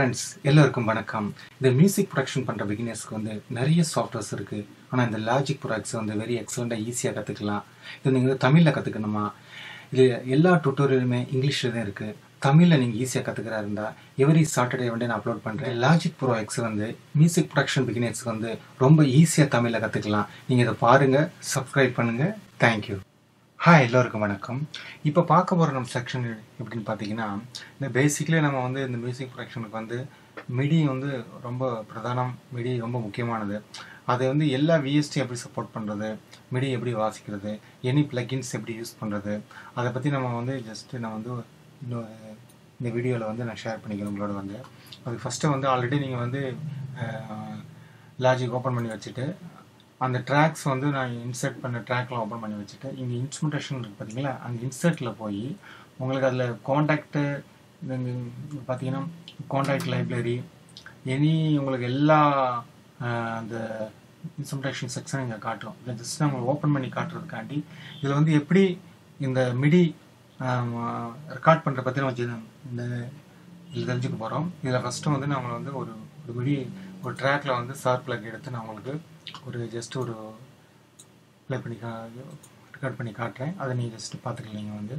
friends எல்லோருக்கும் வணக்கம் இந்த மியூசிக் ப்ரொடக்ஷன் பண்ணுற பிகினர்ஸ்க்கு வந்து நிறைய சாஃப்ட்வேர்ஸ் இருக்குது ஆனால் இந்த லாஜிக் ப்ராடக்ட்ஸ் வந்து வெரி எக்ஸலண்ட்டாக ஈஸியாக கற்றுக்கலாம் இது நீங்கள் தமிழில் கற்றுக்கணுமா இது எல்லா டுட்டோரியலுமே இங்கிலீஷில் தான் இருக்குது தமிழில் நீங்கள் ஈஸியாக கற்றுக்கிறா இருந்தால் எவரி சாட்டர்டே வந்து நான் அப்லோட் பண்ணுறேன் லாஜிக் ப்ரோ எக்ஸ் வந்து மியூசிக் ப்ரொடக்ஷன் பிகினர்ஸ்க்கு வந்து ரொம்ப ஈஸியாக தமிழில் கற்றுக்கலாம் நீங்கள் இதை பாருங்கள் சப்ஸ்கிரைப் பண்ணுங்கள் தேங்க்யூ ஹாய் எல்லோருக்கும் வணக்கம் இப்போ பார்க்க போகிற நம்ம செக்ஷன் எப்படின்னு பார்த்தீங்கன்னா இந்த பேசிக்கலி நம்ம வந்து இந்த மியூசிக் ப்ரொடக்ஷனுக்கு வந்து மிடி வந்து ரொம்ப பிரதானம் மிடி ரொம்ப முக்கியமானது அதை வந்து எல்லா விஎஸ்டி எப்படி சப்போர்ட் பண்ணுறது மிடி எப்படி வாசிக்கிறது எனி பிளகின்ஸ் எப்படி யூஸ் பண்ணுறது அதை பற்றி நம்ம வந்து ஜஸ்ட்டு நான் வந்து இன்னும் இந்த வீடியோவில் வந்து நான் ஷேர் பண்ணிக்கிறேன் உங்களோட வந்து அதுக்கு ஃபஸ்ட்டு வந்து ஆல்ரெடி நீங்கள் வந்து லாஜிக் ஓப்பன் பண்ணி வச்சுட்டு அந்த ட்ராக்ஸ் வந்து நான் இன்சர்ட் பண்ண ட்ராக்லாம் ஓப்பன் பண்ணி வச்சுட்டு இங்கே இன்ஸ்ட்ருமெண்டேஷன் இருக்குது பார்த்தீங்களா அந்த இன்சர்ட்டில் போய் உங்களுக்கு அதில் காண்டாக்டு பார்த்தீங்கன்னா காண்டாக்ட் லைப்ரரி எனி உங்களுக்கு எல்லா அந்த இன்ஸ்ட்ருமெண்டேஷன் செக்ஷன் இங்கே காட்டுறோம் இதை ஜஸ்ட் நம்ம ஓப்பன் பண்ணி காட்டுறதுக்காண்டி இதில் வந்து எப்படி இந்த மிடி ரெக்கார்ட் பண்ணுற பற்றி நம்ம இந்த இதில் தெரிஞ்சுக்க போகிறோம் இதில் ஃபஸ்ட்டு வந்து நான் வந்து ஒரு ஒரு மிடி ஒரு ட்ராக்ல வந்து சார் பிளக் எடுத்து நான் உங்களுக்கு ஒரு ஜஸ்ட் ஒரு ப்ளே பண்ணி கா ரெக்கார்ட் பண்ணி காட்டுறேன் அதை நீங்கள் ஜஸ்ட் பார்த்துக்கலாம் நீங்கள் வந்து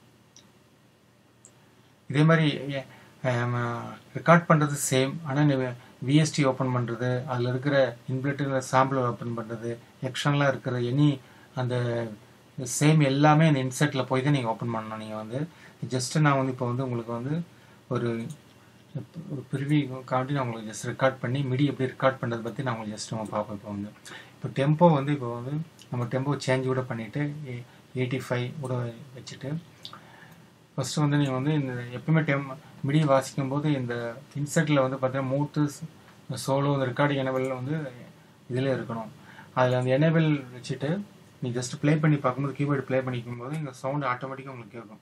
இதே மாதிரி ரெக்கார்ட் பண்ணுறது சேம் ஆனால் நீ விஎஸ்டி ஓப்பன் பண்ணுறது அதில் இருக்கிற இன்பிளேட்டில் சாம்பிள் ஓப்பன் பண்ணுறது எக்ஷன்லாம் இருக்கிற எனி அந்த சேம் எல்லாமே அந்த இன்செட்டில் போய் தான் நீங்கள் ஓப்பன் பண்ணணும் நீங்கள் வந்து ஜஸ்ட்டு நான் வந்து இப்போ வந்து உங்களுக்கு வந்து ஒரு ஒரு பிரிவி காண்டி நான் உங்களுக்கு ஜஸ்ட் ரெக்கார்ட் பண்ணி மிடி எப்படி ரெக்கார்ட் பண்ணுறது பற்றி நான் உங்களுக்கு ஜஸ்ட் நம்ம பார்ப்போம் இப்போ வந்து இப்போ டெம்போ வந்து இப்போ வந்து நம்ம டெம்போ சேஞ்ச் கூட பண்ணிவிட்டு எயிட்டி ஃபைவ் கூட வச்சுட்டு ஃபஸ்ட்டு வந்து நீங்கள் வந்து இந்த எப்பவுமே டெம் மிடி வாசிக்கும் போது இந்த இன்செட்டில் வந்து பார்த்தீங்கன்னா மூட்டு சோலோ இந்த ரெக்கார்டிங் எனபிள் வந்து இதில் இருக்கணும் அதில் அந்த எனேபிள் வச்சுட்டு நீ ஜஸ்ட் ப்ளே பண்ணி பார்க்கும்போது கீபோர்டு ப்ளே பண்ணிக்கும் போது இந்த சவுண்டு ஆட்டோமேட்டிக்காக உங்களுக்கு கேட்கும்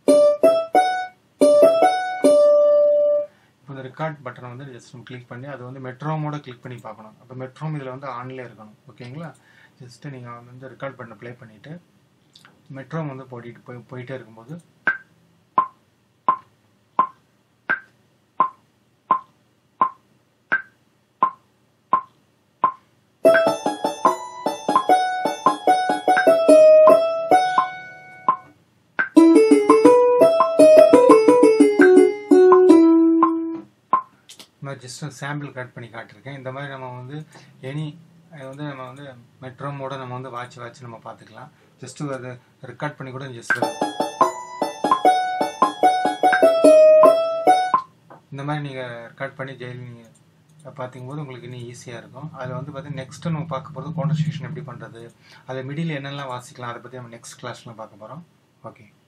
இப்போ இந்த ரெக்கார்ட் பட்டனை வந்து ஜஸ்ட் கிளிக் பண்ணி அது வந்து மெட்ரோமோட கிளிக் பண்ணி பார்க்கணும் அப்போ மெட்ரோம் இதில் வந்து ஆன்லேயே இருக்கணும் ஓகேங்களா ஜஸ்ட்டு நீங்கள் வந்து ரெக்கார்ட் பட்டனை ப்ளே பண்ணிவிட்டு மெட்ரோம் வந்து போட்டிட்டு போய் போயிட்டே இருக்கும்போது நான் ஜஸ்ட் சாம்பிள் கட் பண்ணி காட்டிருக்கேன் இந்த மாதிரி நம்ம வந்து எனி வந்து நம்ம வந்து மெட்ரோமோட நம்ம வந்து வாட்ச் வாட்ச் நம்ம பார்த்துக்கலாம் ஜஸ்ட்டு அதை ரெக்கார்ட் பண்ணி கூட ஜஸ்ட் இந்த மாதிரி நீங்கள் ரெக்கார்ட் பண்ணி ஜெயில் நீங்கள் பார்த்திங்கும்போது உங்களுக்கு இன்னும் ஈஸியாக இருக்கும் அதில் வந்து பார்த்தீங்கன்னா நெக்ஸ்ட்டு நம்ம பார்க்க போகிறது கான்வர்சேஷன் எப்படி பண்ணுறது அதில் மிடில் என்னெல்லாம் வாசிக்கலாம் அதை பற்றி நம்ம நெக்ஸ்ட் கிளாஸ்லாம் பார்க்க போகிறோம் ஓகே